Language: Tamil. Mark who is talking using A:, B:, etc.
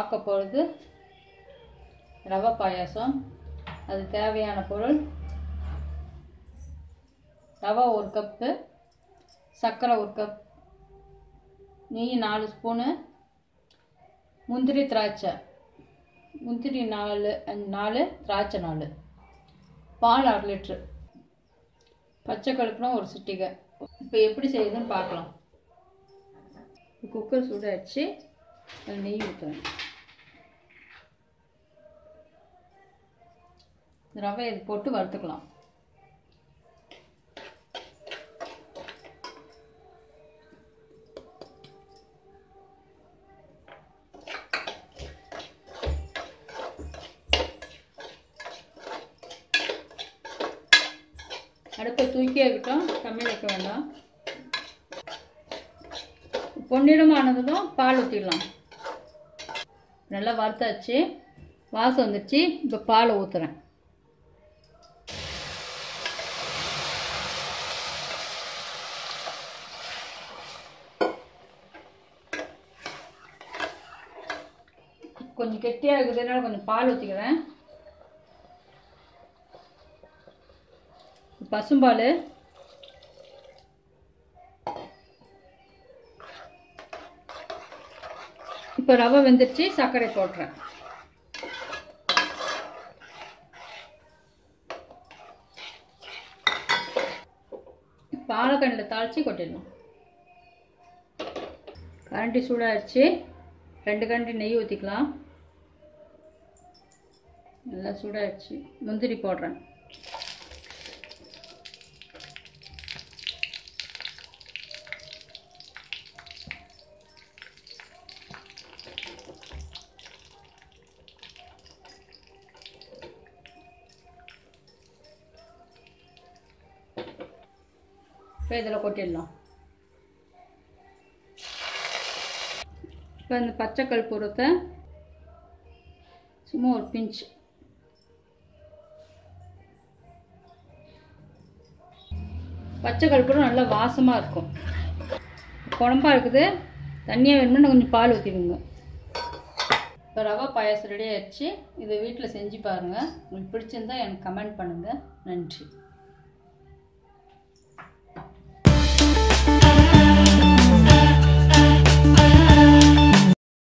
A: பார்க்க போகிறது ரவை பாயாசம் அது தேவையான பொருள் ரவை ஒரு கப்பு சர்க்கரை ஒரு கப் நெய் நாலு ஸ்பூனு முந்திரி திராட்சை முந்திரி நாலு அஞ்சு நாலு திராட்சை நாலு பால் அரை லிட்ரு பச்சை கழுப்புனா ஒரு சிட்டிகை இப்போ எப்படி செய்யுதுன்னு பார்க்கலாம் குக்கர் சூடாச்சு அதில் நெய் ஊற்றுவேன் ரவை இது போட்டு வறுத்துக்கலாம் அடுப்பை தூக்கி இருக்கட்டும் கம்மியில் வைக்க வேண்டாம் பொன்னிறமானதும் பால் ஊற்றிடலாம் நல்லா வறுத்தாச்சு வாசம் வந்துடுச்சு இப்போ பாலை ஊற்றுறேன் கொஞ்சம் கெட்டியாக இருக்குதுனால கொஞ்சம் பால் ஊற்றிக்கிறேன் பசும்பால் இப்போ ரவை வெந்துருச்சு சர்க்கரை போட்டுறேன் பாலக்கண்ணில் தாளித்து கொட்டிடலாம் கரண்டி சூடாகிடுச்சு ரெண்டு கரண்டி நெய் ஊற்றிக்கலாம் நல்லா சூடாகிடுச்சு முந்திரி போடுறேன் இப்போ இதில் கொட்டிடலாம் இப்போ இந்த பச்சை கற்பூரத்தை சும்மா ஒரு பிஞ்ச் பச்சை கற்பூரம் நல்லா வாசமாக இருக்கும் குழம்பா இருக்குது தண்ணியாக வேணும்னா கொஞ்சம் பால் ஊற்றிடுங்க இப்போ ரவை பாயாசம் ரெடி ஆயிடுச்சு இதை வீட்டில் செஞ்சு பாருங்கள் உங்களுக்கு பிடிச்சிருந்தா எனக்கு கமெண்ட் பண்ணுங்கள் நன்றி